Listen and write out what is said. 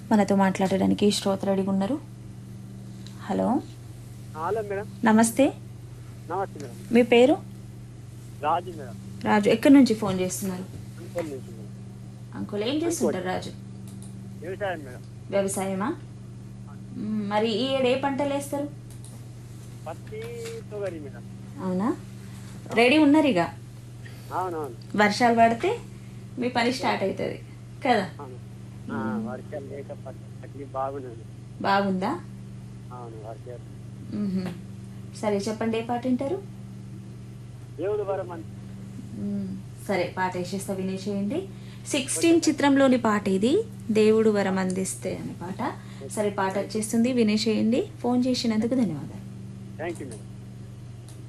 మనతో మాట్లాడడానికి శ్రోత రెడీగా ఉన్నారు హలో హలో మేడం నమస్తే నమస్తే మేడం మీ పేరు రాజు మేడం రాజు ఎక్కడి నుంచి ఫోన్ చేస్తున్నారు అంకోల్ నుంచి మేడం అంకుల్ ఏం చేస్తుంటారు రాజు వ్యవసాయం మేడం వ్యవసాయమా మ్మ్, మరి ఈ ఏడు ఏ పంటలు వేస్తారు పత్తి తొగరి మేడం అవునా రెడీ ఉన్నారు ఇక అవునవును వర్షాలు పడితే మీ పని స్టార్ట్ అవుతుంది కదా అవును ఆ, వర్షాలు లేక పత్తి పత్తి బాగున్నది బాగుందా అవును వర్షాలు మ్మ్హ. సరే చెప్పండి ఏ పాట వింటారు దేవుడు వరం అని మ్మ్. సరే పాట వేసేస్తా వినేసేయండి సిక్స్టీన్ చిత్రంలోని పాట ఇది దేవుడు వరం అందిస్తే అనే పాట సరే పాట వచ్చేస్తుంది వినేసేయండి ఫోన్ చేసినందుకు ధన్యవాదాలు థ్యాంక్ యూ మేడం